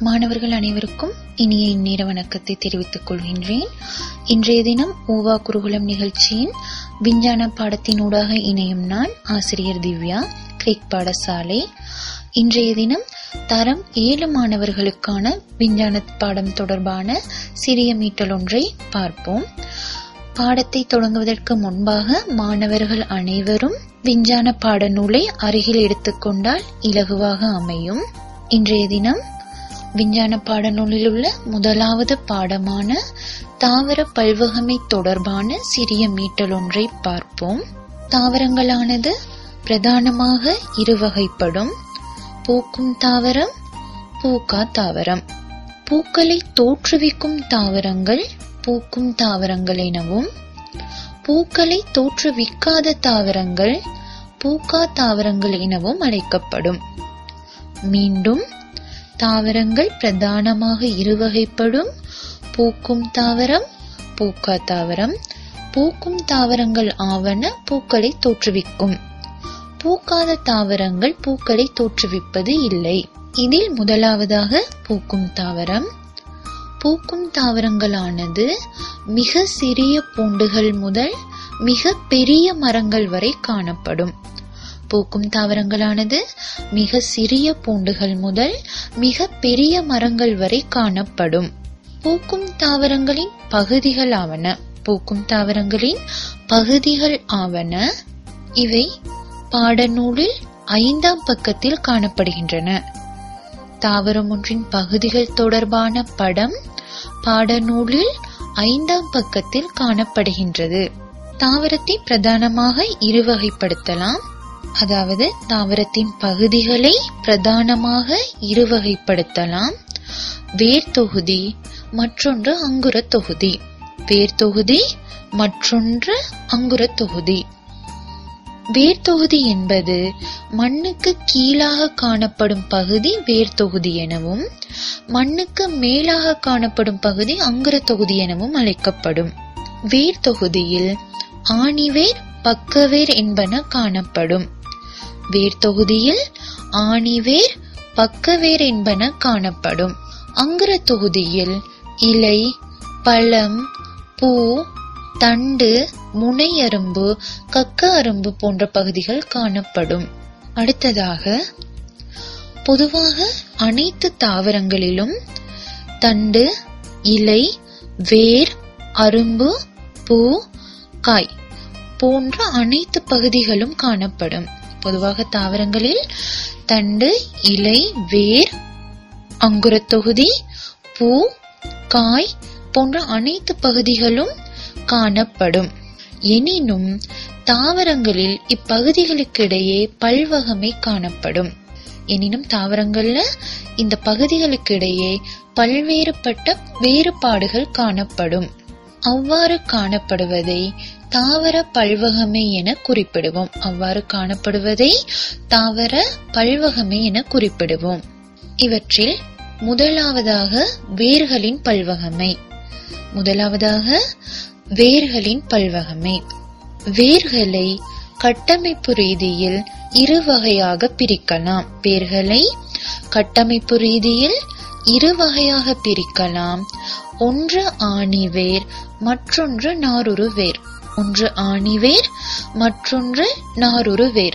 மாணவர்கள் அனைவருக்கும் இனிய இந்நேர வணக்கத்தை தெரிவித்துக் கொள்கின்றேன் இன்றைய தினம் ஊவா குருகுலம் நிகழ்ச்சியின் விஞ்ஞான பாடத்தினூடாக இணையும் நான் ஆசிரியர் திவ்யா கிரிக் பாடசாலை இன்றைய தினம் தரம் ஏழு மாணவர்களுக்கான விஞ்ஞான பாடம் தொடர்பான சிறிய மீட்டல் ஒன்றை பார்ப்போம் பாடத்தை தொடங்குவதற்கு முன்பாக மாணவர்கள் அனைவரும் விஞ்ஞான பாடநூலை அருகில் எடுத்துக்கொண்டால் இலகுவாக அமையும் இன்றைய தினம் விஞ்ஞான பாடநூலில் உள்ள முதலாவது பாடமான தாவர பல்வகமை தொடர்பான சிறிய மீட்டல் ஒன்றை பார்ப்போம் தாவரங்களானது பிரதானமாக இருவகைப்படும் பூக்கும் தாவரம் பூக்கா தாவரம் பூக்களை தோற்றுவிக்கும் தாவரங்கள் பூக்கும் தாவரங்கள் எனவும் பூக்களை தோற்றுவிக்காத தாவரங்கள் பூக்கா தாவரங்கள் எனவும் அழைக்கப்படும் மீண்டும் தாவரங்கள் பிரதானமாக இருவகைப்படும் பூக்கும் தாவரம் பூக்கா தாவரம் பூக்கும் தாவரங்கள் ஆவன பூக்களை தோற்றுவிக்கும் பூக்காத தாவரங்கள் பூக்களை தோற்றுவிப்பது இல்லை இதில் முதலாவதாக பூக்கும் தாவரம் பூக்கும் தாவரங்களானது மிக சிறிய பூண்டுகள் முதல் மிக பெரிய மரங்கள் வரை காணப்படும் பூக்கும் தாவரங்களானது மிக சிறிய பூண்டுகள் முதல் மிக பெரிய மரங்கள் வரை காணப்படும் பூக்கும் தாவரங்களின் பகுதிகள் ஆவன பூக்கும் தாவரங்களின் பகுதிகள் ஆவன இவை பாடநூலில் ஐந்தாம் பக்கத்தில் காணப்படுகின்றன தாவரம் ஒன்றின் பகுதிகள் தொடர்பான படம் பாடநூலில் ஐந்தாம் பக்கத்தில் காணப்படுகின்றது தாவரத்தை பிரதானமாக இருவகைப்படுத்தலாம் அதாவது தாவரத்தின் பகுதிகளை பிரதானமாக இருவகைப்படுத்தலாம் வேர் தொகுதி மற்றொன்று அங்குர தொகுதி வேர் தொகுதி மற்றொன்று அங்குர தொகுதி வேர் தொகுதி என்பது மண்ணுக்கு கீழாக காணப்படும் பகுதி வேர் தொகுதி எனவும் மண்ணுக்கு மேலாக காணப்படும் பகுதி அங்குர தொகுதி எனவும் அழைக்கப்படும் வேர் தொகுதியில் ஆணிவேர் பக்கவேர் என்பன காணப்படும் வேர் தொகுதியில் ஆணிவேர் பக்கவேர் என்பன காணப்படும் அங்குர தொகுதியில் இலை பழம் பூ தண்டு முனை அரும்பு கக்க அரும்பு போன்ற பகுதிகள் காணப்படும் அடுத்ததாக பொதுவாக அனைத்து தாவரங்களிலும் தண்டு இலை வேர் அரும்பு பூ காய் போன்ற அனைத்து பகுதிகளும் காணப்படும் பொதுவாக தாவரங்களில் தண்டு இலை வேர் அங்குரத் தொகுதி பூ காய் போன்ற அனைத்து பகுதிகளும் காணப்படும் எனினும் தாவரங்களில் இப்பகுதிகளுக்கிடையே பல்வகமை காணப்படும் எனினும் தாவரங்கள்ல இந்த பகுதிகளுக்கிடையே பல்வேறுபட்ட வேறுபாடுகள் காணப்படும் அவ்வாறு காணப்படுவதை தாவர பல்வகமை என குறிப்பிடுவோம் அவ்வாறு காணப்படுவதை தாவர பல்வகமை என குறிப்பிடுவோம் இவற்றில் முதலாவதாக வேர்களின் பல்வகமை முதலாவதாக வேர்களின் பல்வகமை வேர்களை கட்டமைப்பு ரீதியில் இரு வகையாக பிரிக்கலாம் வேர்களை கட்டமைப்பு ரீதியில் இரு வகையாக பிரிக்கலாம் ஒன்று ஆணிவேர் மற்றொன்று நாருரு வேர் ஒன்று ஆணிவேர் மற்றொன்று நாருரு வேர்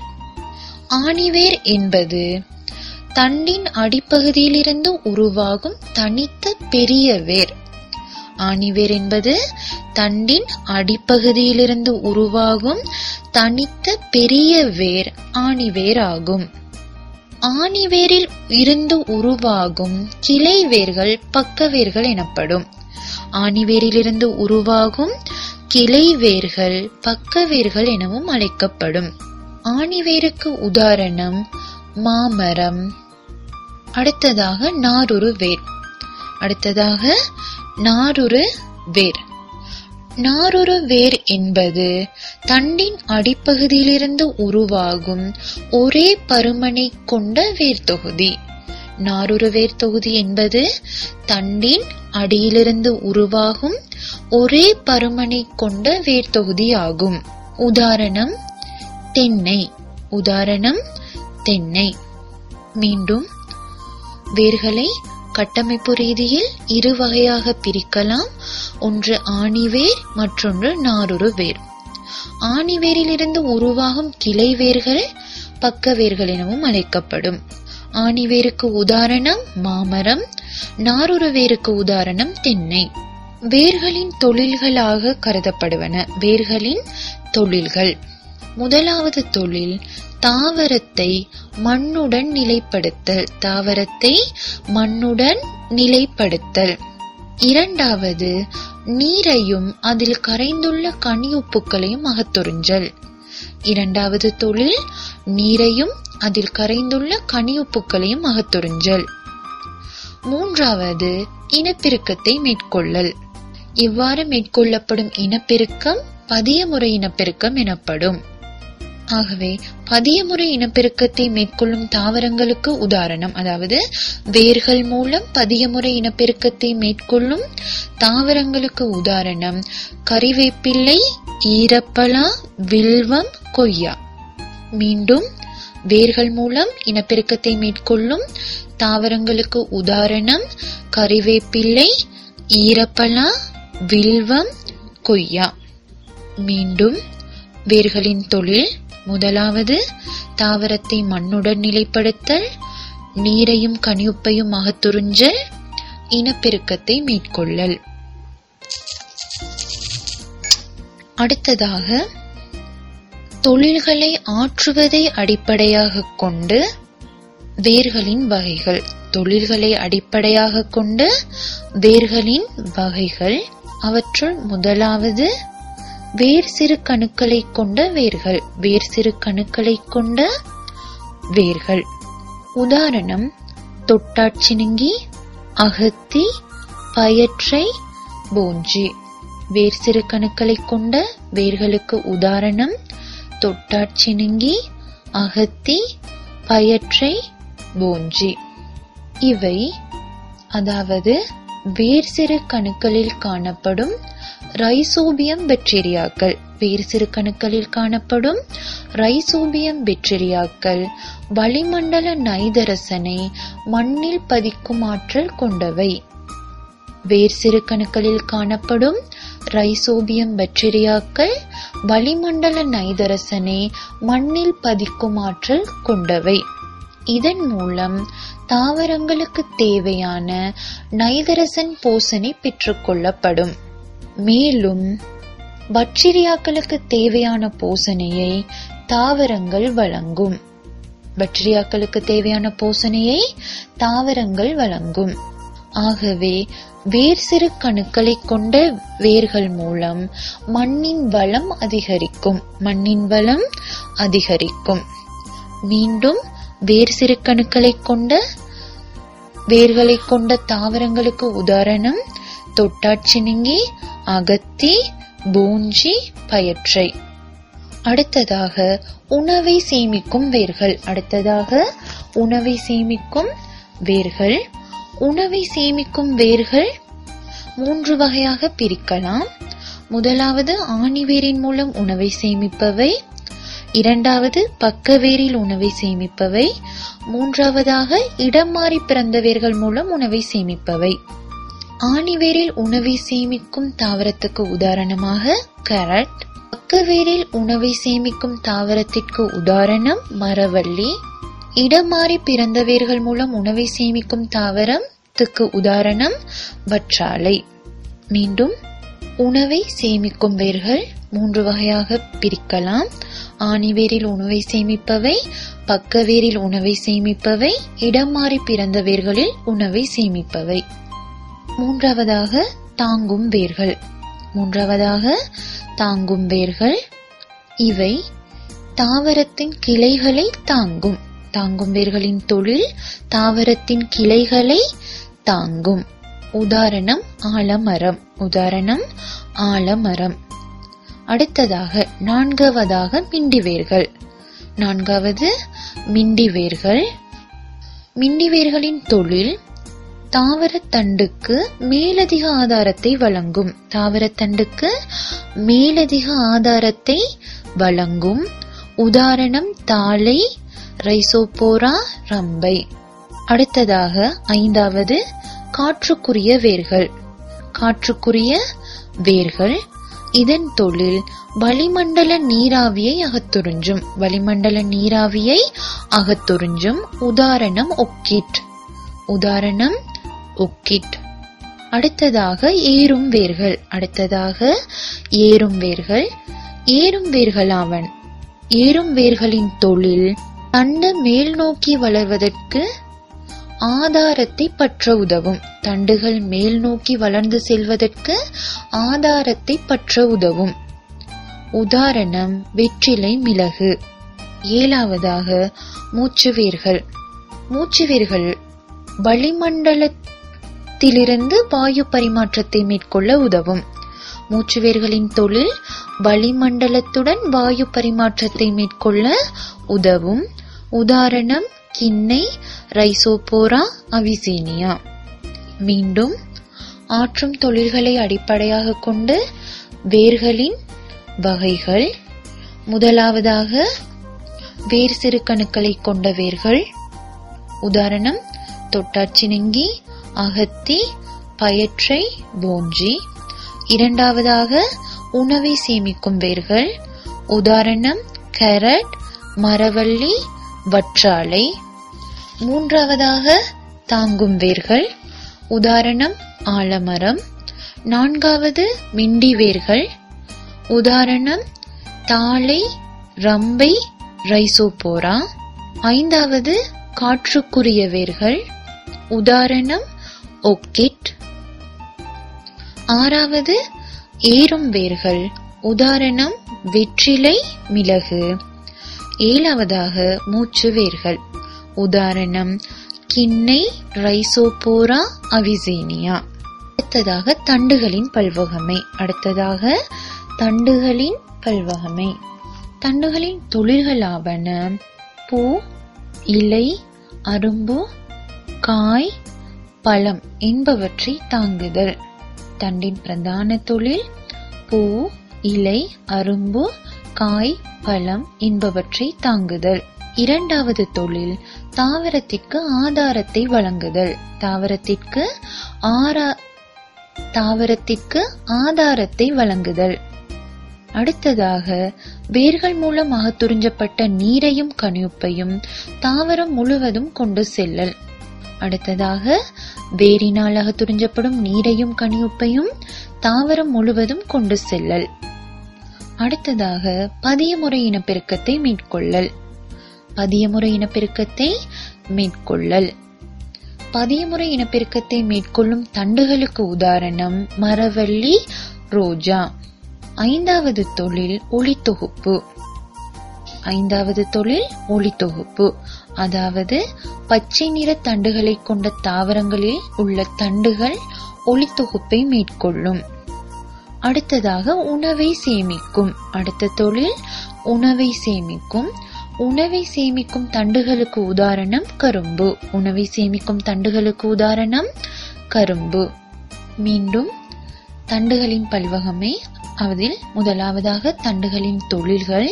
ஆணிவேர் என்பது தண்டின் அடிப்பகுதியிலிருந்து உருவாகும் தனித்த பெரிய வேர் ஆணிவேர் என்பது தண்டின் அடிப்பகுதியிலிருந்து உருவாகும் தனித்த பெரிய வேர் ஆணிவேர் ஆகும் ஆணிவேரில் இருந்து உருவாகும் கிளை வேர்கள் பக்க வேர்கள் எனப்படும் ஆணிவேரிலிருந்து உருவாகும் கிளை வேர்கள் பக்க வேர்கள் எனவும் அழைக்கப்படும் ஆணிவேருக்கு உதாரணம் மாமரம் அடுத்ததாக நாருரு வேர் அடுத்ததாக நாருரு வேர் நாருரு வேர் என்பது தண்டின் அடிப்பகுதியிலிருந்து உருவாகும் ஒரே பருமனை கொண்ட வேர் தொகுதி நாருரு வேர் தொகுதி என்பது தண்டின் அடியிலிருந்து உருவாகும் ஒரே பருமனை கொண்ட வேர் தொகுதி ஆகும் உதாரணம் தென்னை உதாரணம் தென்னை மீண்டும் வேர்களை கட்டமைப்பு ரீதியில் இரு வகையாக பிரிக்கலாம் ஒன்று ஆணிவேர் மற்றொன்று நாருரு வேர் ஆணிவேரிலிருந்து உருவாகும் கிளை வேர்கள் பக்க வேர்கள் எனவும் அழைக்கப்படும் ஆணிவேருக்கு உதாரணம் மாமரம் நாருரு வேருக்கு உதாரணம் தென்னை வேர்களின் தொழில்களாக கருதப்படுவன வேர்களின் தொழில்கள் முதலாவது தொழில் தாவரத்தை மண்ணுடன் நிலைப்படுத்தல் தாவரத்தை மண்ணுடன் நிலைப்படுத்தல் இரண்டாவது நீரையும் அதில் கரைந்துள்ள கனியுப்புக்களையும் அகத்துறிஞ்சல் இரண்டாவது தொழில் நீரையும் அதில் கரைந்துள்ள கனியுப்புக்களையும் அகத்துறிஞ்சல் மூன்றாவது இனப்பெருக்கத்தை மேற்கொள்ளல் இவ்வாறு மேற்கொள்ளப்படும் இனப்பெருக்கம் பதியமுறை இனப்பெருக்கம் எனப்படும் ஆகவே பதியமுறை இனப்பெருக்கத்தை மேற்கொள்ளும் தாவரங்களுக்கு உதாரணம் அதாவது வேர்கள் மூலம் பதியமுறை இனப்பெருக்கத்தை மேற்கொள்ளும் தாவரங்களுக்கு உதாரணம் கறிவேப்பிள்ளை ஈரப்பலா வில்வம் கொய்யா மீண்டும் வேர்கள் மூலம் இனப்பெருக்கத்தை மேற்கொள்ளும் தாவரங்களுக்கு உதாரணம் கறிவேப்பிள்ளை ஈரப்பலா வில்வம் கொய்யா மீண்டும் வேர்களின் தொழில் முதலாவது தாவரத்தை மண்ணுடன் நிலைப்படுத்தல் நீரையும் கனியுப்பையும் அகத்துறிஞ்சல் இனப்பெருக்கத்தை மேற்கொள்ளல் அடுத்ததாக தொழில்களை ஆற்றுவதை அடிப்படையாக கொண்டு வேர்களின் வகைகள் தொழில்களை அடிப்படையாக கொண்டு வேர்களின் வகைகள் அவற்றுள் முதலாவது வேர் சிறு கணுக்களை கொண்ட வேர்கள் வேர் சிறு கணுக்களை கொண்ட வேர்கள் உதாரணம் தொட்டாட்சினுங்கி அகத்தி பயற்றை போஞ்சி வேர் சிறு கணுக்களை கொண்ட வேர்களுக்கு உதாரணம் தொட்டாட்சினுங்கி அகத்தி பயற்றை போஞ்சி இவை அதாவது வேர் சிறு கணுக்களில் காணப்படும் ரைசோபியம் பாக்டீரியாக்கள் வேறு சிறு கணுக்களில் காணப்படும் ரைசோபியம் பாக்டீரியாக்கள் வளிமண்டல நைதரசனை மண்ணில் பதிக்கும் ஆற்றல் கொண்டவை வேர் சிறு கணுக்களில் காணப்படும் ரைசோபியம் பாக்டீரியாக்கள் வளிமண்டல நைதரசனை மண்ணில் பதிக்கும் ஆற்றல் கொண்டவை இதன் மூலம் தாவரங்களுக்கு தேவையான நைதரசன் போசனை பெற்றுக்கொள்ளப்படும் மேலும் பாக்டீரியாக்களுக்கு தேவையான போசனையை தாவரங்கள் வழங்கும் பாக்டீரியாக்களுக்கு தேவையான போசனையை தாவரங்கள் வழங்கும் ஆகவே வேர் சிறு கணுக்களை கொண்ட வேர்கள் மூலம் மண்ணின் வளம் அதிகரிக்கும் மண்ணின் வளம் அதிகரிக்கும் மீண்டும் வேர் சிறு கணுக்களை கொண்ட வேர்களை கொண்ட தாவரங்களுக்கு உதாரணம் தொட்டாச்சினுங்கி அகத்தி பூஞ்சி பயற்றை அடுத்ததாக உணவை சேமிக்கும் வேர்கள் அடுத்ததாக உணவை சேமிக்கும் வேர்கள் உணவை சேமிக்கும் வேர்கள் மூன்று வகையாக பிரிக்கலாம் முதலாவது ஆணிவேரின் மூலம் உணவை சேமிப்பவை இரண்டாவது பக்கவேரில் உணவை சேமிப்பவை மூன்றாவதாக இடம் மாறி பிறந்த வேர்கள் மூலம் உணவை சேமிப்பவை ஆணிவேரில் உணவை சேமிக்கும் தாவரத்துக்கு உதாரணமாக கேரட் பக்கவேரில் உணவை சேமிக்கும் தாவரத்திற்கு உதாரணம் மரவள்ளி இடம் மாறி பிறந்த வேர்கள் மூலம் உணவை சேமிக்கும் தாவரத்துக்கு உதாரணம் வற்றாலை மீண்டும் உணவை சேமிக்கும் வேர்கள் மூன்று வகையாக பிரிக்கலாம் ஆணிவேரில் உணவை சேமிப்பவை பக்கவேரில் உணவை சேமிப்பவை இடம் மாறி பிறந்த வேர்களில் உணவை சேமிப்பவை மூன்றாவதாக தாங்கும் வேர்கள் மூன்றாவதாக தாங்கும் வேர்கள் இவை தாவரத்தின் கிளைகளை தாங்கும் தாங்கும் வேர்களின் தொழில் தாவரத்தின் கிளைகளை தாங்கும் உதாரணம் ஆலமரம் உதாரணம் ஆலமரம் அடுத்ததாக நான்காவதாக மிண்டி வேர்கள் நான்காவது மிண்டி வேர்கள் மிண்டி வேர்களின் தொழில் தாவரத்தண்டுக்கு மேலதிக ஆதாரத்தை வழங்கும் தாவரத்தண்டுக்கு மேலதிக ஆதாரத்தை வழங்கும் உதாரணம் தாளை ரைசோபோரா ரம்பை அடுத்ததாக ஐந்தாவது காற்றுக்குரிய வேர்கள் காற்றுக்குரிய வேர்கள் இதன் தொழில் வளிமண்டல நீராவியை அகத்துறிஞ்சும் வளிமண்டல நீராவியை அகத்துறிஞ்சும் உதாரணம் ஒக்கிட் உதாரணம் ஒக்கிட் அடுத்ததாக ஏறும் வேர்கள் அடுத்ததாக ஏறும் வேர்கள் ஏறும் வேர்களாவன் ஏறும் வேர்களின் தொழில் தண்டு மேல் நோக்கி வளர்வதற்கு ஆதாரத்தை பற்ற உதவும் தண்டுகள் மேல் நோக்கி வளர்ந்து செல்வதற்கு ஆதாரத்தை பற்ற உதவும் உதாரணம் வெற்றிலை மிளகு ஏழாவதாக மூச்சுவேர்கள் மூச்சுவேர்கள் வளிமண்டலத்திலிருந்து வாயு பரிமாற்றத்தை மேற்கொள்ள உதவும் மூச்சுவேர்களின் தொழில் வளிமண்டலத்துடன் வாயு பரிமாற்றத்தை மேற்கொள்ள உதவும் உதாரணம் கிண்ணை ரைசோபோரா அவிசீனியா மீண்டும் ஆற்றும் தொழில்களை அடிப்படையாக கொண்டு வேர்களின் வகைகள் முதலாவதாக வேர் சிறுகணுக்களை கொண்ட வேர்கள் உதாரணம் தொட்டாச்சினங்கி அகத்தி பயற்றை போஞ்சி இரண்டாவதாக உணவை சேமிக்கும் வேர்கள் உதாரணம் கேரட் மரவள்ளி வற்றாழை மூன்றாவதாக தாங்கும் வேர்கள் உதாரணம் ஆலமரம் நான்காவது மிண்டி வேர்கள் உதாரணம் தாளை ரம்பை ரைசோபோரா ஐந்தாவது காற்றுக்குரிய வேர்கள் உதாரணம் ஒக்கிட் ஆறாவது ஏறும் வேர்கள் உதாரணம் வெற்றிலை மிளகு ஏழாவதாக மூச்சு வேர்கள் உதாரணம் கிண்ணை ரைசோபோரா அவிசேனியா அடுத்ததாக தண்டுகளின் பல்வகமை அடுத்ததாக தண்டுகளின் பல்வகமை தண்டுகளின் தொழில்களாவன பூ இலை அரும்பு காய் பழம் என்பவற்றை தாங்குதல் தண்டின் பிரதான தொழில் பூ இலை அரும்பு காய் பழம் என்பவற்றை தாங்குதல் இரண்டாவது தொழில் தாவரத்திற்கு ஆதாரத்தை வழங்குதல் தாவரத்திற்கு ஆரா தாவரத்திற்கு ஆதாரத்தை வழங்குதல் அடுத்ததாக வேர்கள் மூலமாக துறிஞ்சப்பட்ட நீரையும் கனியுப்பையும் தாவரம் முழுவதும் கொண்டு செல்லல் அடுத்ததாக வேரினாலாக துறிஞ்சப்படும் நீரையும் கனியுப்பையும் தாவரம் முழுவதும் கொண்டு செல்லல் அடுத்ததாக பதியமுறை இனப்பெருக்கத்தை மேற்கொள்ளல் பதியமுறை இனப்பெருக்கத்தை மேற்கொள்ளல் பதியமுறை இனப்பெருக்கத்தை மேற்கொள்ளும் தண்டுகளுக்கு உதாரணம் மரவள்ளி ரோஜா ஐந்தாவது தொழில் ஒளித்தொகுப்பு ஐந்தாவது தொழில் ஒளித்தொகுப்பு அதாவது பச்சை நிற தண்டுகளை கொண்ட தாவரங்களில் உள்ள தண்டுகள் ஒளித்தொகுப்பை மேற்கொள்ளும் அடுத்ததாக உணவை சேமிக்கும் அடுத்த தொழில் உணவை சேமிக்கும் உணவை சேமிக்கும் தண்டுகளுக்கு உதாரணம் கரும்பு உணவை சேமிக்கும் தண்டுகளுக்கு உதாரணம் கரும்பு மீண்டும் தண்டுகளின் பல்வகமே அதில் முதலாவதாக தண்டுகளின் தொழில்கள்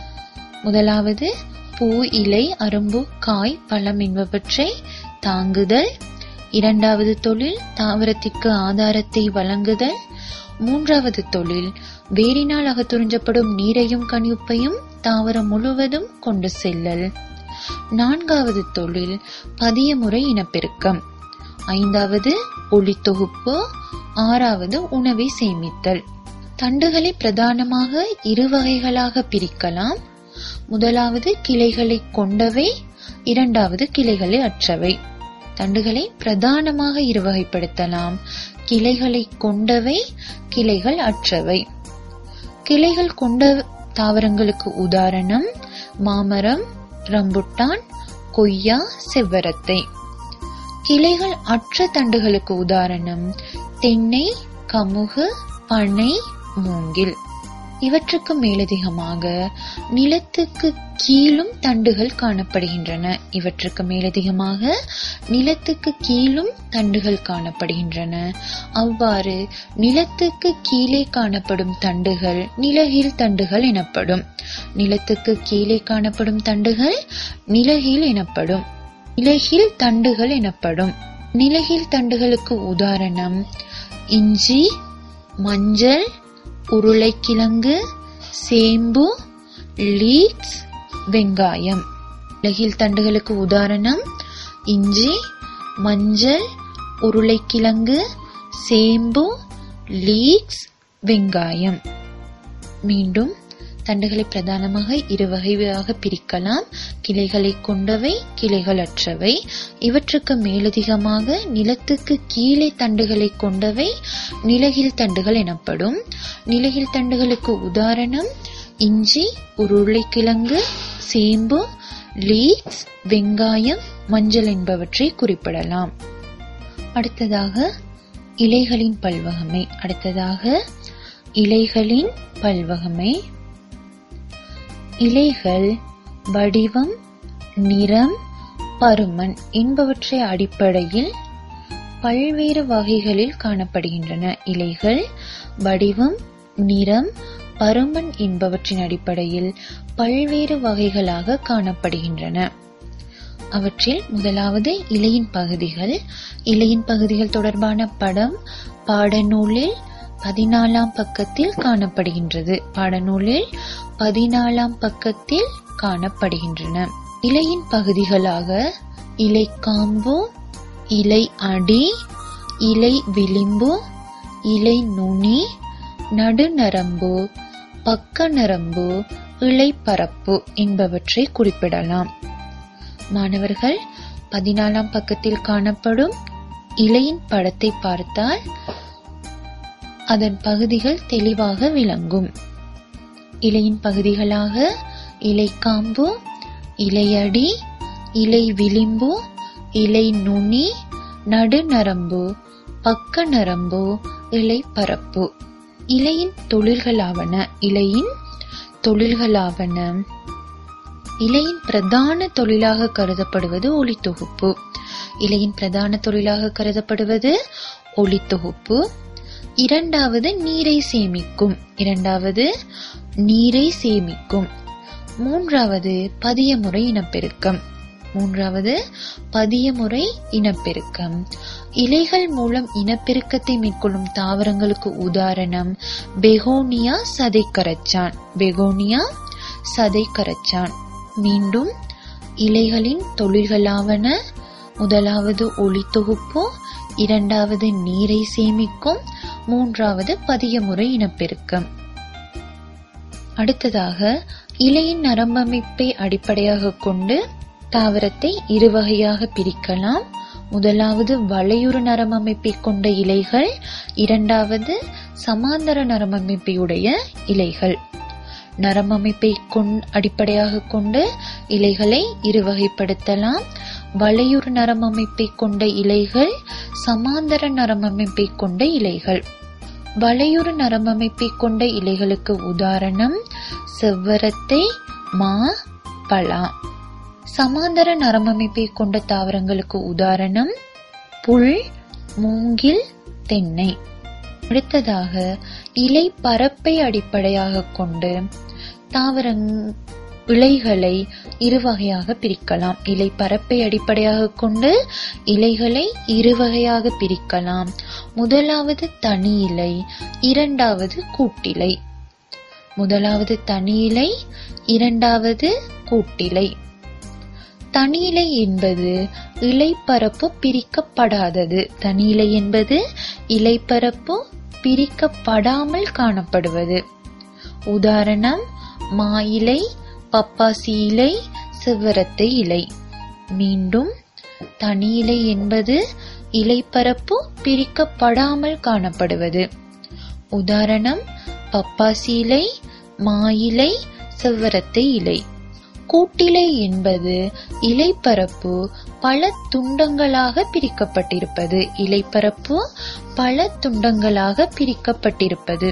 முதலாவது பூ இலை அரும்பு காய் பழம் என்பவற்றை தாங்குதல் இரண்டாவது தொழில் தாவரத்திற்கு ஆதாரத்தை வழங்குதல் மூன்றாவது தொழில் வேரினால் அகத்துறிஞ்சப்படும் நீரையும் கனியுப்பையும் தாவரம் முழுவதும் கொண்டு செல்லல் நான்காவது தொழில் பதிய முறை இனப்பெருக்கம் ஐந்தாவது ஒளித்தொகுப்பு ஆறாவது உணவை சேமித்தல் தண்டுகளை பிரதானமாக இரு வகைகளாக பிரிக்கலாம் முதலாவது கிளைகளை கொண்டவை இரண்டாவது கிளைகளை அற்றவை தண்டுகளை பிரதானமாக இருவகைப்படுத்தலாம் கிளைகளை கொண்டவை கிளைகள் அற்றவை கிளைகள் கொண்ட தாவரங்களுக்கு உதாரணம் மாமரம் ரம்புட்டான் கொய்யா செவ்வரத்தை கிளைகள் அற்ற தண்டுகளுக்கு உதாரணம் தென்னை கமுகு பனை மூங்கில் இவற்றுக்கு மேலதிகமாக நிலத்துக்கு கீழும் தண்டுகள் காணப்படுகின்றன இவற்றுக்கு மேலதிகமாக நிலத்துக்கு கீழும் தண்டுகள் காணப்படுகின்றன அவ்வாறு நிலத்துக்கு கீழே காணப்படும் தண்டுகள் நிலகில் தண்டுகள் எனப்படும் நிலத்துக்கு கீழே காணப்படும் தண்டுகள் நிலகில் எனப்படும் நிலகில் தண்டுகள் எனப்படும் நிலகில் தண்டுகளுக்கு உதாரணம் இஞ்சி மஞ்சள் உருளைக்கிழங்கு சேம்பு லீக்ஸ் வெங்காயம் நிலகில் தண்டுகளுக்கு உதாரணம் இஞ்சி மஞ்சள் உருளைக்கிழங்கு சேம்பு லீக்ஸ் வெங்காயம் மீண்டும் தண்டுகளை பிரதானமாக இரு வகையாக பிரிக்கலாம் கிளைகளை கொண்டவை கிளைகளற்றவை இவற்றுக்கு மேலதிகமாக நிலத்துக்கு கீழே தண்டுகளை கொண்டவை நிலகில் தண்டுகள் எனப்படும் நிலகில் தண்டுகளுக்கு உதாரணம் இஞ்சி உருளைக்கிழங்கு சேம்பு லீக்ஸ் வெங்காயம் மஞ்சள் என்பவற்றை குறிப்பிடலாம் அடுத்ததாக இலைகளின் பல்வகமை அடுத்ததாக இலைகளின் பல்வகமை இலைகள் வடிவம் நிறம் பருமன் என்பவற்றை அடிப்படையில் பல்வேறு வகைகளில் காணப்படுகின்றன இலைகள் வடிவம் நிறம் பருமன் என்பவற்றின் அடிப்படையில் பல்வேறு வகைகளாக காணப்படுகின்றன அவற்றில் முதலாவது இலையின் பகுதிகள் இலையின் பகுதிகள் தொடர்பான படம் பாடநூலில் பதினாலாம் பக்கத்தில் காணப்படுகின்றது பாடநூலில் பதினாலாம் பக்கத்தில் காணப்படுகின்றன இலையின் பகுதிகளாக இலை காம்பு இலை அடி இலை விளிம்பு இலை நுனி நடுநரம்பு பக்க நரம்பு இலைப்பரப்பு என்பவற்றை குறிப்பிடலாம் மாணவர்கள் பதினாலாம் பக்கத்தில் காணப்படும் இலையின் படத்தை பார்த்தால் அதன் பகுதிகள் தெளிவாக விளங்கும் இலையின் பகுதிகளாக இலைக்காம்பு இலையடி இலை விளிம்பு இலை நுனி நடுநரம்பு பக்க நரம்பு இலைப்பரப்பு இலையின் தொழில்களாவன இலையின் தொழில்களாவன இலையின் பிரதான தொழிலாக கருதப்படுவது ஒளித்தொகுப்பு இலையின் பிரதான தொழிலாக கருதப்படுவது ஒளித்தொகுப்பு இரண்டாவது நீரை சேமிக்கும் இரண்டாவது நீரை சேமிக்கும் மூன்றாவது பதியமுறை இனப்பெருக்கம் மூன்றாவது பதியமுறை இனப்பெருக்கம் இலைகள் மூலம் இனப்பெருக்கத்தை மேற்கொள்ளும் தாவரங்களுக்கு உதாரணம் பெகோனியா சதைக்கரச்சான் பெகோனியா சதைக்கரச்சான் மீண்டும் இலைகளின் தொழில்களாவன முதலாவது ஒளித்தொகுப்பு இரண்டாவது நீரை சேமிக்கும் மூன்றாவது பதியமுறை இனப்பெருக்கம் அடுத்ததாக இலையின் நரம்பமைப்பை அடிப்படையாக கொண்டு தாவரத்தை இரு வகையாக பிரிக்கலாம் முதலாவது வளையுறு நரம்பமைப்பை கொண்ட இலைகள் இரண்டாவது சமாந்தர நரம்பமைப்பையுடைய இலைகள் நரம்பமைப்பை கொண் அடிப்படையாக கொண்டு இலைகளை இரு வகைப்படுத்தலாம் வளையுறு நரம்பமைப்பை கொண்ட இலைகள் சமாந்தர நரம்பமைப்பை கொண்ட இலைகள் வளையுறு நரம்பமைப்பை கொண்ட இலைகளுக்கு உதாரணம் செவ்வரத்தை மா பலா சமாந்தர நரம்பமைப்பை கொண்ட தாவரங்களுக்கு உதாரணம் புல் மூங்கில் தென்னை அடுத்ததாக இலை பரப்பை அடிப்படையாக கொண்டு தாவரங் இலைகளை இரு வகையாக பிரிக்கலாம் இலை பரப்பை அடிப்படையாக கொண்டு இலைகளை இரு வகையாக பிரிக்கலாம் முதலாவது தனி இலை இரண்டாவது கூட்டிலை முதலாவது தனி இலை இரண்டாவது கூட்டிலை தனி இலை என்பது இலைப்பரப்பு பிரிக்கப்படாதது தனி இலை என்பது இலைப்பரப்பு பிரிக்கப்படாமல் காணப்படுவது உதாரணம் மா இலை பப்பாசி இலை செவ்வரத்தை இலை மீண்டும் தனி இலை என்பது இலைப்பரப்பு பிரிக்கப்படாமல் காணப்படுவது உதாரணம் பப்பாசி இலை மா இலை செவ்வரத்தை இலை கூட்டிலை என்பது இலைப்பரப்பு பல துண்டங்களாக பிரிக்கப்பட்டிருப்பது இலைப்பரப்பு பல துண்டங்களாக பிரிக்கப்பட்டிருப்பது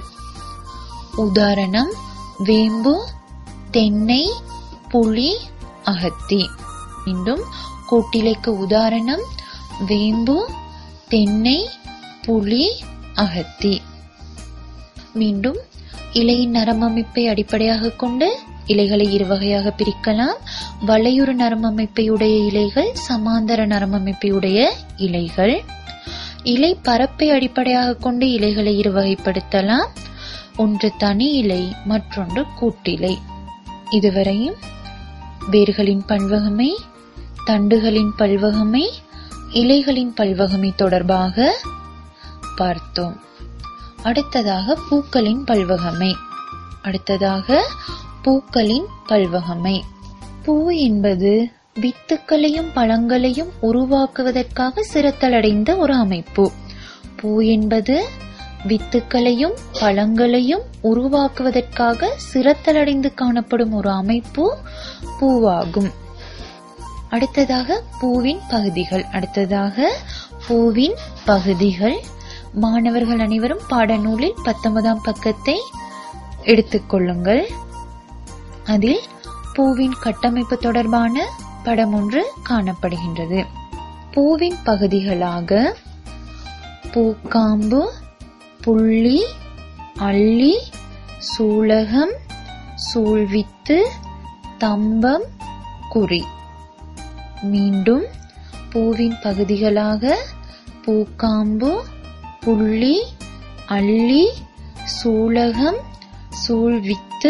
உதாரணம் வேம்பு தென்னை புளி அகத்தி மீண்டும் கூட்டிலைக்கு உதாரணம் வேம்பு தென்னை புளி அகத்தி மீண்டும் இலையின் நரம்பமைப்பை அடிப்படையாக கொண்டு இலைகளை இரு வகையாக பிரிக்கலாம் வளையுறு நரம்பமைப்பை உடைய இலைகள் சமாந்தர நரம்பமைப்பை உடைய இலைகள் இலை பரப்பை அடிப்படையாக கொண்டு இலைகளை இரு வகைப்படுத்தலாம் ஒன்று தனி இலை மற்றொன்று கூட்டிலை இதுவரையும் வேர்களின் பல்வகமை தண்டுகளின் பல்வகமை இலைகளின் பல்வகமை தொடர்பாக பார்த்தோம் அடுத்ததாக பூக்களின் பல்வகமை அடுத்ததாக பூக்களின் பல்வகமை பூ என்பது வித்துக்களையும் பழங்களையும் உருவாக்குவதற்காக சிரத்தலடைந்த ஒரு அமைப்பு பூ என்பது வித்துக்களையும் பழங்களையும் உருவாக்குவதற்காக சிரத்தலடைந்து காணப்படும் ஒரு அமைப்பு பூவாகும் அடுத்ததாக பூவின் பகுதிகள் அடுத்ததாக பூவின் பகுதிகள் மாணவர்கள் அனைவரும் பாடநூலில் பத்தொன்பதாம் பக்கத்தை எடுத்துக்கொள்ளுங்கள் அதில் பூவின் கட்டமைப்பு தொடர்பான படம் ஒன்று காணப்படுகின்றது பூவின் பகுதிகளாக பூக்காம்பு புள்ளி அள்ளி சூலகம் சூழ்வித்து தம்பம் குறி மீண்டும் பூவின் பகுதிகளாக பூக்காம்பு புள்ளி அள்ளி சூலகம் சூழ்வித்து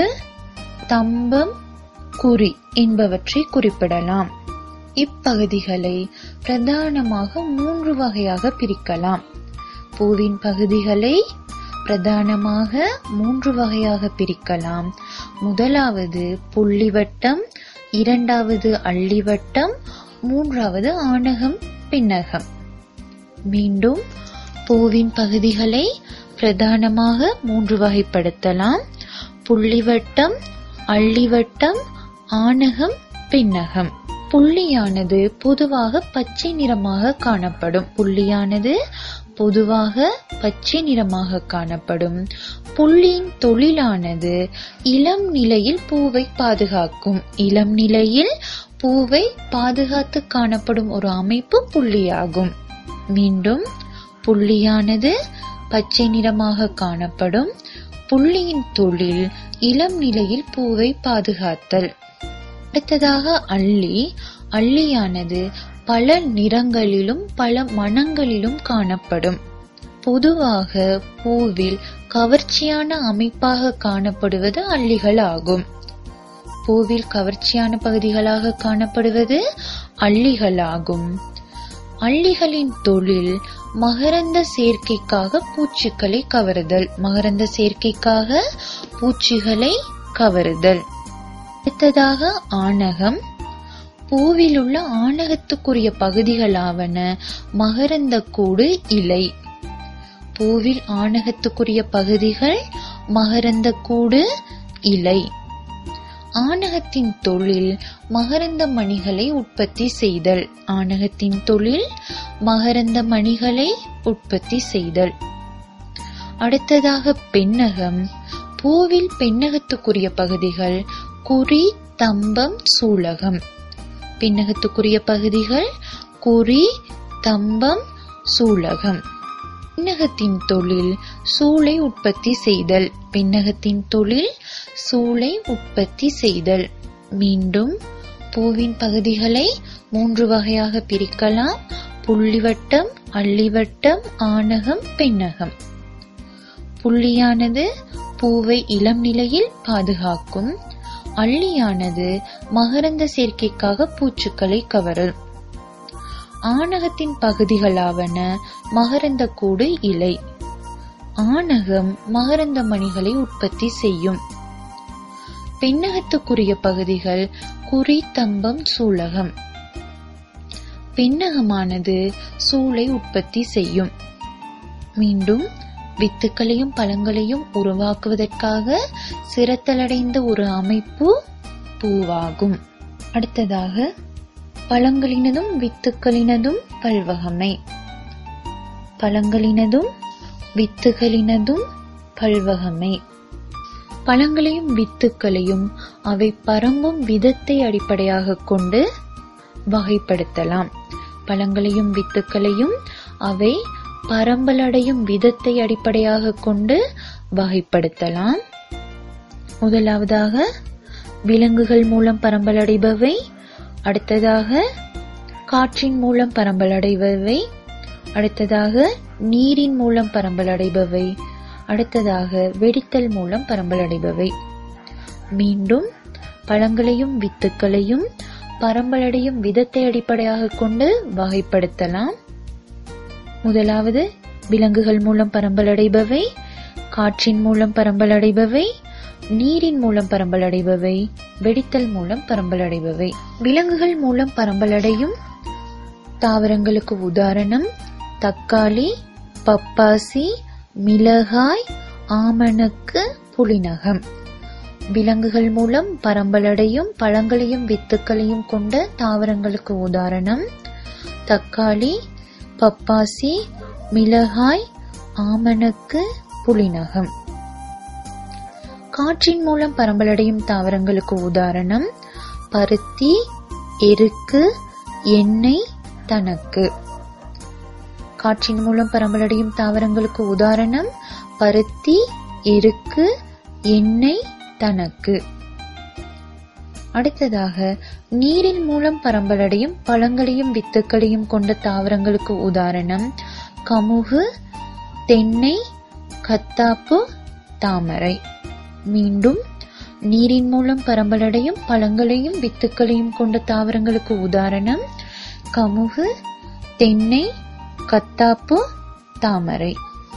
தம்பம் குறி என்பவற்றை குறிப்பிடலாம் இப்பகுதிகளை பிரதானமாக மூன்று வகையாக பிரிக்கலாம் பூவின் பகுதிகளை பிரதானமாக மூன்று வகையாக பிரிக்கலாம் முதலாவது புள்ளிவட்டம் இரண்டாவது அள்ளிவட்டம் மூன்றாவது ஆணகம் பின்னகம் மீண்டும் பூவின் பகுதிகளை பிரதானமாக மூன்று வகைப்படுத்தலாம் புள்ளிவட்டம் அள்ளிவட்டம் ஆணகம் பின்னகம் புள்ளியானது பொதுவாக பச்சை நிறமாக காணப்படும் புள்ளியானது பொதுவாக பச்சை நிறமாக காணப்படும் புள்ளியின் தொழிலானது இளம் நிலையில் பூவை பாதுகாக்கும் இளம் நிலையில் பூவை பாதுகாத்து காணப்படும் ஒரு அமைப்பு புள்ளியாகும் மீண்டும் புள்ளியானது பச்சை நிறமாக காணப்படும் புள்ளியின் தொழில் இளம் நிலையில் பூவை பாதுகாத்தல் அடுத்ததாக அள்ளி அள்ளியானது பல நிறங்களிலும் பல மணங்களிலும் காணப்படும் பொதுவாக பூவில் கவர்ச்சியான அமைப்பாக காணப்படுவது அள்ளிகள் ஆகும் பூவில் கவர்ச்சியான பகுதிகளாக காணப்படுவது அள்ளிகளாகும் அள்ளிகளின் தொழில் மகரந்த சேர்க்கைக்காக பூச்சிகளை கவருதல் மகரந்த சேர்க்கைக்காக பூச்சிகளை கவருதல் அடுத்ததாக ஆணகம் பூவில் உள்ள ஆணகத்துக்குரிய பகுதிகளாவன மகரந்த கூடு இலை பூவில் ஆணகத்துக்குரிய பகுதிகள் மகரந்த கூடு இலை ஆணகத்தின் தொழில் மகரந்த மணிகளை உற்பத்தி செய்தல் ஆணகத்தின் தொழில் மகரந்த மணிகளை உற்பத்தி செய்தல் அடுத்ததாக பெண்ணகம் பூவில் பெண்ணகத்துக்குரிய பகுதிகள் குறி தம்பம் சூலகம் பின்னகத்துக்குரிய பகுதிகள் குறி தம்பம் சூலகம் பின்னகத்தின் தொழில் சூளை உற்பத்தி செய்தல் பின்னகத்தின் தொழில் சூளை உற்பத்தி செய்தல் மீண்டும் பூவின் பகுதிகளை மூன்று வகையாக பிரிக்கலாம் புள்ளிவட்டம் அள்ளிவட்டம் ஆணகம் பெண்ணகம் புள்ளியானது பூவை இளம் நிலையில் பாதுகாக்கும் அள்ளியானது மகரந்த சேர்க்கைக்காக பூச்சுக்களை கவரும் ஆணகத்தின் பகுதிகளாவன மகரந்த கூடு இலை ஆணகம் மகரந்த மணிகளை உற்பத்தி செய்யும் பெண்ணகத்துக்குரிய பகுதிகள் குறி தம்பம் சூலகம் பெண்ணகமானது சூளை உற்பத்தி செய்யும் மீண்டும் வித்துக்களையும் பழங்களையும் உருவாக்குவதற்காக சிரத்தலடைந்த ஒரு அமைப்பு பூவாகும் அடுத்ததாக பழங்களினதும் வித்துக்களினதும் பல்வகமை பழங்களினதும் வித்துகளினதும் பல்வகமை பழங்களையும் வித்துக்களையும் அவை பரம்பும் விதத்தை அடிப்படையாக கொண்டு வகைப்படுத்தலாம் பழங்களையும் வித்துக்களையும் அவை பரம்பலடையும் விதத்தை அடிப்படையாக கொண்டு வகைப்படுத்தலாம் முதலாவதாக விலங்குகள் மூலம் பரம்பலடைபவை அடுத்ததாக காற்றின் மூலம் பரம்பலடைபவை அடுத்ததாக நீரின் மூலம் பரம்பலடைபவை அடுத்ததாக வெடித்தல் மூலம் பரம்பலடைபவை மீண்டும் பழங்களையும் வித்துக்களையும் பரம்பலடையும் விதத்தை அடிப்படையாக கொண்டு வகைப்படுத்தலாம் முதலாவது விலங்குகள் மூலம் பரம்பலடைபவை காற்றின் மூலம் பரம்பலடைபவை நீரின் மூலம் பரம்பலடைபவை வெடித்தல் மூலம் பரம்பலடைபவை விலங்குகள் மூலம் பரம்பலடையும் தாவரங்களுக்கு உதாரணம் தக்காளி பப்பாசி மிளகாய் ஆமணக்கு புளிநகம் விலங்குகள் மூலம் பரம்பலடையும் பழங்களையும் வித்துக்களையும் கொண்ட தாவரங்களுக்கு உதாரணம் தக்காளி பப்பாசி மிளகாய் ஆமணக்கு புளிநகம் காற்றின் மூலம் பரம்பலடையும் தாவரங்களுக்கு உதாரணம் பருத்தி எருக்கு எண்ணெய் தனக்கு காற்றின் மூலம் பரம்பலடையும் தாவரங்களுக்கு உதாரணம் பருத்தி எருக்கு எண்ணெய் தனக்கு அடுத்ததாக நீரின் மூலம் பரம்பலடையும் பழங்களையும் வித்துக்களையும் கொண்ட தாவரங்களுக்கு உதாரணம் கமுகு தென்னை கத்தாப்பு தாமரை மீண்டும் நீரின் மூலம் பரம்பலடையும் பழங்களையும் வித்துக்களையும் கொண்ட தாவரங்களுக்கு உதாரணம் கமுகு தென்னை கத்தாப்பு தாமரை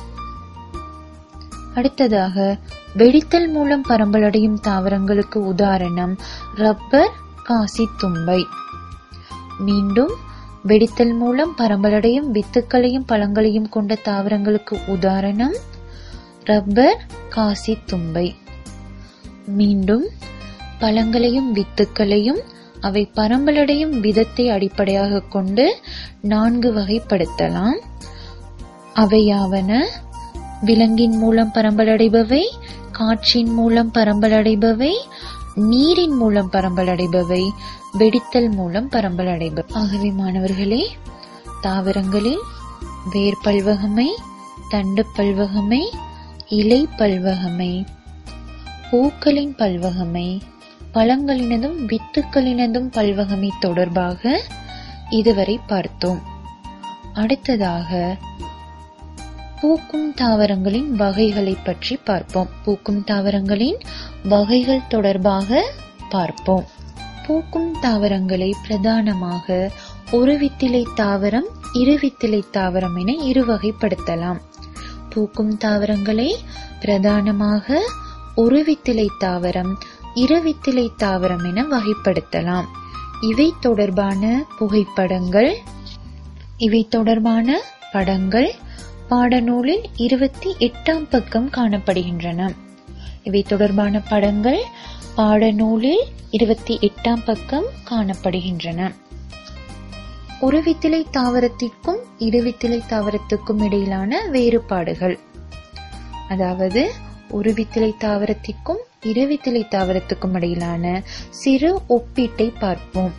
அடுத்ததாக வெடித்தல் மூலம் பரம்பலடையும் தாவரங்களுக்கு உதாரணம் ரப்பர் காசி தும்பை மீண்டும் வெடித்தல் மூலம் பரம்பலடையும் வித்துக்களையும் பழங்களையும் கொண்ட தாவரங்களுக்கு உதாரணம் ரப்பர் காசி தும்பை மீண்டும் பழங்களையும் வித்துக்களையும் அவை பரம்பலடையும் விதத்தை அடிப்படையாக கொண்டு நான்கு வகைப்படுத்தலாம் அவையாவன விலங்கின் மூலம் பரம்பலடைபவை காற்றின் மூலம் பரம்பலடைபவை நீரின் மூலம் பரம்பலடைபவை வெடித்தல் மூலம் பரம்பலடைபவை ஆகவே மாணவர்களே தாவரங்களில் வேர் பல்வகமை தண்டு பல்வகமை இலை பல்வகமை பூக்களின் பல்வகமை பழங்களினதும் வித்துக்களினதும் பல்வகமை தொடர்பாக இதுவரை பார்த்தோம் அடுத்ததாக பூக்கும் தாவரங்களின் வகைகளை பற்றி பார்ப்போம் பூக்கும் தாவரங்களின் வகைகள் தொடர்பாக பார்ப்போம் பூக்கும் தாவரங்களை பிரதானமாக ஒரு வித்திலை தாவரம் இரு வித்திலை தாவரம் என இரு வகைப்படுத்தலாம் பூக்கும் தாவரங்களை பிரதானமாக ஒரு வித்திலை தாவரம் இரு வித்திலை தாவரம் என வகைப்படுத்தலாம் இவை தொடர்பான புகைப்படங்கள் இவை தொடர்பான படங்கள் பாடநூலில் இருபத்தி எட்டாம் பக்கம் காணப்படுகின்றன இவை தொடர்பான படங்கள் பாடநூலில் இருபத்தி எட்டாம் பக்கம் காணப்படுகின்றன ஒரு வித்திலை தாவரத்திற்கும் இருவித்திலை தாவரத்துக்கும் இடையிலான வேறுபாடுகள் அதாவது ஒரு வித்திலை தாவரத்திற்கும் இருவித்திலை தாவரத்துக்கும் இடையிலான சிறு ஒப்பீட்டை பார்ப்போம்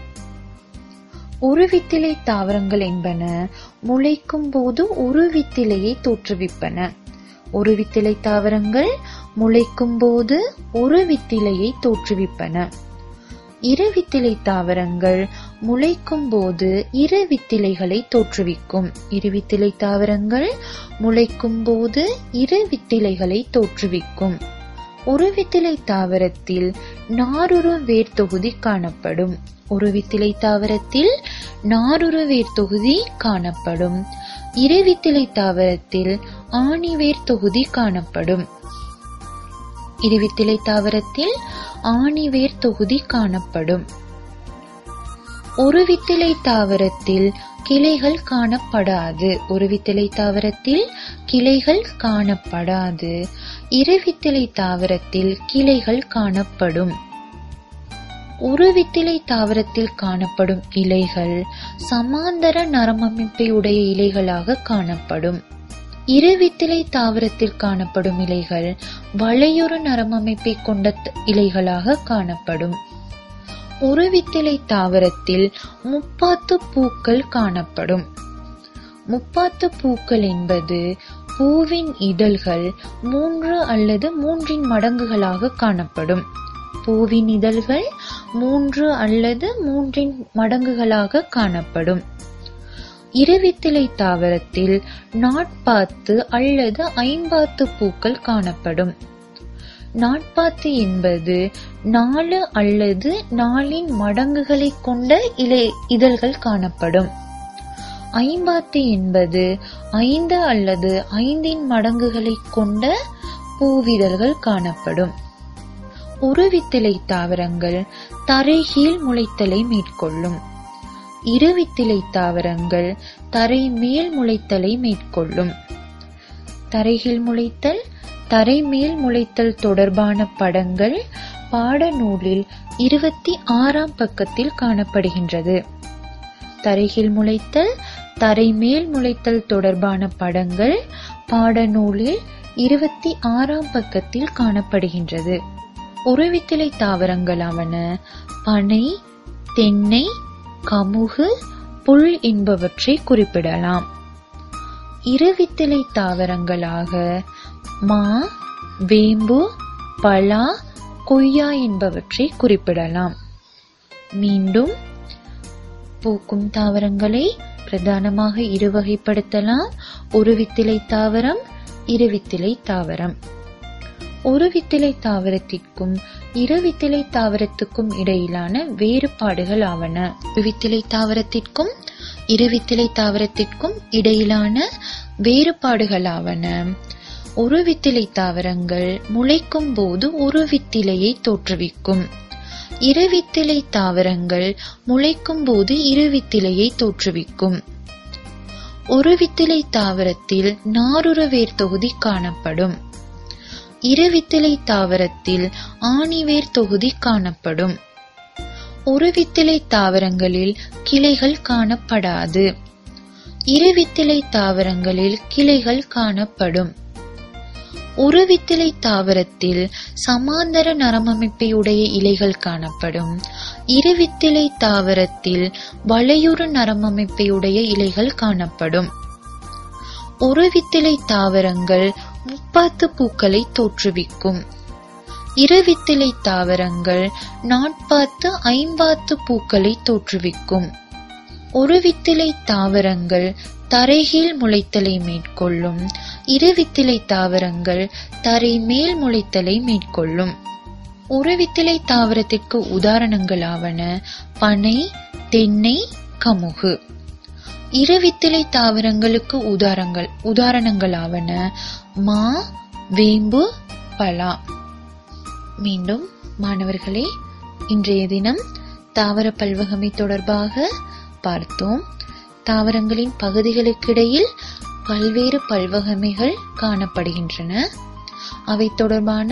ஒரு வித்திலை தாவரங்கள் என்பன முளைக்கும் போது ஒரு வித்திலையை தோற்றுவிப்பன ஒரு வித்திலை தாவரங்கள் முளைக்கும் போது ஒரு வித்திலையை தோற்றுவிப்பன இரு வித்திலை தாவரங்கள் முளைக்கும் போது இரு வித்திலைகளை தோற்றுவிக்கும் இரு வித்திலை தாவரங்கள் முளைக்கும் போது இரு வித்திலைகளை தோற்றுவிக்கும் ஒரு வித்திலை தாவரத்தில் நாருரு வேர் தொகுதி காணப்படும் ஒரு வித்திலை தாவரத்தில் நாருரு வேர் தொகுதி காணப்படும் இரு வித்திலை தாவரத்தில் ஆணிவேர் தொகுதி காணப்படும் இருவித்திலை தாவரத்தில் ஆணிவேர் தொகுதி காணப்படும் ஒரு வித்திலை தாவரத்தில் கிளைகள் காணப்படாது ஒரு வித்திலை தாவரத்தில் கிளைகள் காணப்படாது இரு வித்திலை தாவரத்தில் கிளைகள் காணப்படும் ஒரு வித்திலை தாவரத்தில் காணப்படும் இலைகள் சமாந்தர நரம்பமைப்பை உடைய இலைகளாக காணப்படும் இரு வித்திலை தாவரத்தில் காணப்படும் இலைகள் வளையுறு நரம்பமைப்பை கொண்ட த- இலைகளாக காணப்படும் ஒரு வித்திலை தாவரத்தில் முப்பாத்து பூக்கள் காணப்படும் முப்பாத்து பூக்கள் என்பது பூவின் இதழ்கள் மூன்று அல்லது மூன்றின் மடங்குகளாக காணப்படும் பூவின் இதழ்கள் மூன்று அல்லது மூன்றின் மடங்குகளாக காணப்படும் இருவித்திலை தாவரத்தில் நாட்பாத்து அல்லது ஐம்பாத்து பூக்கள் காணப்படும் நாட்பாத்து என்பது நாலு அல்லது நாலின் மடங்குகளை கொண்ட இலை இதழ்கள் காணப்படும் ஐம்பாத்து என்பது ஐந்து அல்லது ஐந்தின் மடங்குகளை கொண்ட பூவிதழ்கள் காணப்படும் உருவித்திலை தாவரங்கள் தரைகீழ் முளைத்தலை மேற்கொள்ளும் இருவித்திலை தாவரங்கள் தரை மேல் முளைத்தலை மேற்கொள்ளும் தரைகீழ் முளைத்தல் தரை மேல் முளைத்தல் தொடர்பான படங்கள் பாடநூலில் இருபத்தி ஆறாம் பக்கத்தில் காணப்படுகின்றது தரைகீழ் முளைத்தல் தரை மேல் முளைத்தல் தொடர்பான படங்கள் பாடநூலில் இருபத்தி ஆறாம் பக்கத்தில் காணப்படுகின்றது உறவித்திலை தாவரங்களாவன பனை தென்னை கமுகு புல் என்பவற்றை குறிப்பிடலாம் இருவித்திலை தாவரங்களாக மா வேம்பு பலா கொய்யா என்பவற்றை குறிப்பிடலாம் மீண்டும் பூக்கும் தாவரங்களை பிரதானமாக இருவகைப்படுத்தலாம் ஒருவித்திலை தாவரம் இருவித்திலை தாவரம் ஒருவித்திலை தாவரத்திற்கும் இருவித்திலை தாவரத்துக்கும் இடையிலான வேறுபாடுகள் ஆவன வித்திலை தாவரத்திற்கும் இருவித்திலை தாவரத்திற்கும் இடையிலான வேறுபாடுகள் ஆவன ஒரு வித்திலை தாவரங்கள் முளைக்கும் போது ஒரு வித்திலையை தோற்றுவிக்கும் இருவித்திலை தாவரங்கள் முளைக்கும் போது இருவித்திலையை தோற்றுவிக்கும் ஒரு வித்திலை தாவரத்தில் நாருற வேர் தொகுதி காணப்படும் இருவித்திலை தாவரத்தில் ஆணிவேர் தொகுதி காணப்படும் ஒரு வித்திலை தாவரங்களில் கிளைகள் காணப்படாது இருவித்திலை தாவரங்களில் கிளைகள் காணப்படும் ஒரு வித்திலை தாவரத்தில் சமாந்தர நரமமைப்பை உடைய இலைகள் காணப்படும் இருவித்திலை தாவரத்தில் வளையுறு நரமமைப்பை உடைய இலைகள் காணப்படும் ஒரு வித்திலை தாவரங்கள் முப்பாத்து பூக்களை தோற்றுவிக்கும் இருவித்திலை தாவரங்கள் நாட்பாத்து ஐம்பாத்து பூக்களை தோற்றுவிக்கும் ஒரு வித்திலை தாவரங்கள் தரைகீழ் முளைத்தலை மேற்கொள்ளும் இருவித்திலை தாவரங்கள் தரை மேல் முளைத்தலை மேற்கொள்ளும் ஒரு வித்திலை தாவரத்திற்கு உதாரணங்களாவன பனை தென்னை கமுகு இருவித்திலை தாவரங்களுக்கு உதாரங்கள் உதாரணங்களாவன மா வேம்பு பலா மீண்டும் மாணவர்களே இன்றைய தினம் தாவர பல்வகமை தொடர்பாக பார்த்தோம் தாவரங்களின் பகுதிகளுக்கிடையில் பல்வேறு பல்வகமைகள் காணப்படுகின்றன அவை தொடர்பான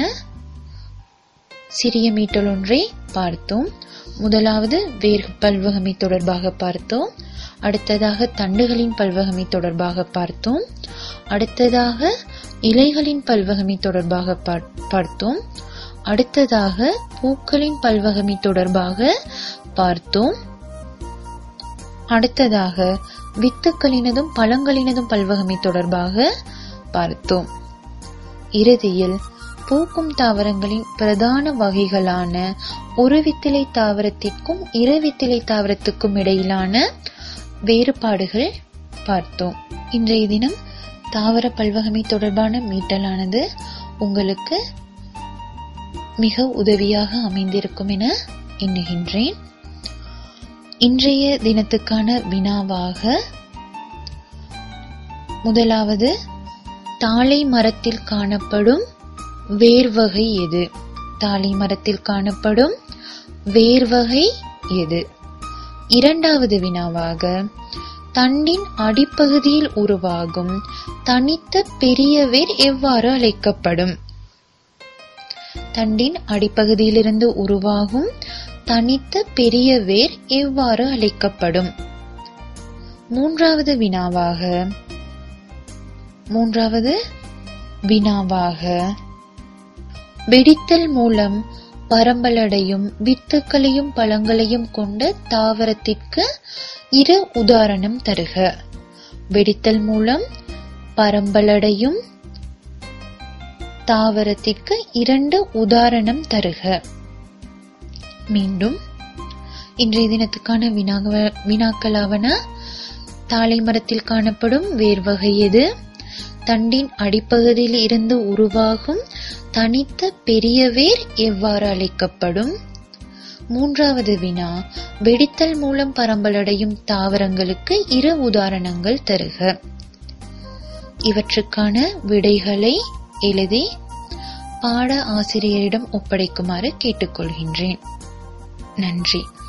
சிறிய மீட்டல் ஒன்றை பார்த்தோம் முதலாவது வேர் பல்வகமை தொடர்பாக பார்த்தோம் அடுத்ததாக தண்டுகளின் பல்வகமை தொடர்பாக பார்த்தோம் அடுத்ததாக இலைகளின் பல்வகமை தொடர்பாக பார்த்தோம் அடுத்ததாக பூக்களின் பல்வகமை தொடர்பாக பார்த்தோம் அடுத்ததாக வித்துக்களினதும் பழங்களினதும் பல்வகமை தொடர்பாக பார்த்தோம் இறுதியில் பூக்கும் தாவரங்களின் பிரதான வகைகளான ஒரு வித்திலை தாவரத்திற்கும் இருவித்திலை தாவரத்துக்கும் இடையிலான வேறுபாடுகள் பார்த்தோம் இன்றைய தினம் தாவர பல்வகமை தொடர்பான மீட்டலானது உங்களுக்கு மிக உதவியாக அமைந்திருக்கும் என எண்ணுகின்றேன் இன்றைய தினத்துக்கான வினாவாக முதலாவது தாளை மரத்தில் காணப்படும் வேர்வகை எது தாளை மரத்தில் காணப்படும் வேர்வகை எது இரண்டாவது வினாவாக தண்டின் அடிப்பகுதியில் உருவாகும் தனித்த பெரிய வேர் எவ்வாறு அழைக்கப்படும் தண்டின் அடிப்பகுதியிலிருந்து உருவாகும் தனித்த பெரிய வேர் எவ்வாறு அழைக்கப்படும் மூன்றாவது வினாவாக மூன்றாவது வினாவாக வெடித்தல் மூலம் பரம்பலடையும் வித்துக்களையும் பழங்களையும் கொண்ட தாவரத்திற்கு இரு உதாரணம் தருக வெடித்தல் மூலம் பரம்பலடையும் தாவரத்திற்கு இரண்டு உதாரணம் தருக மீண்டும் இன்றைய தினத்துக்கான வினாக- வினாக்களாவன தாழை மரத்தில் காணப்படும் வேர் வகை எது தண்டின் அடிப்பகுதியில் இருந்து உருவாகும் தனித்த பெரிய வேர் எவ்வாறு அழைக்கப்படும் மூன்றாவது வினா வெடித்தல் மூலம் பரம்பலடையும் தாவரங்களுக்கு இரு உதாரணங்கள் தருக இவற்றுக்கான விடைகளை எழுதி பாட ஆசிரியரிடம் ஒப்படைக்குமாறு கேட்டுக்கொள்கின்றேன் நன்றி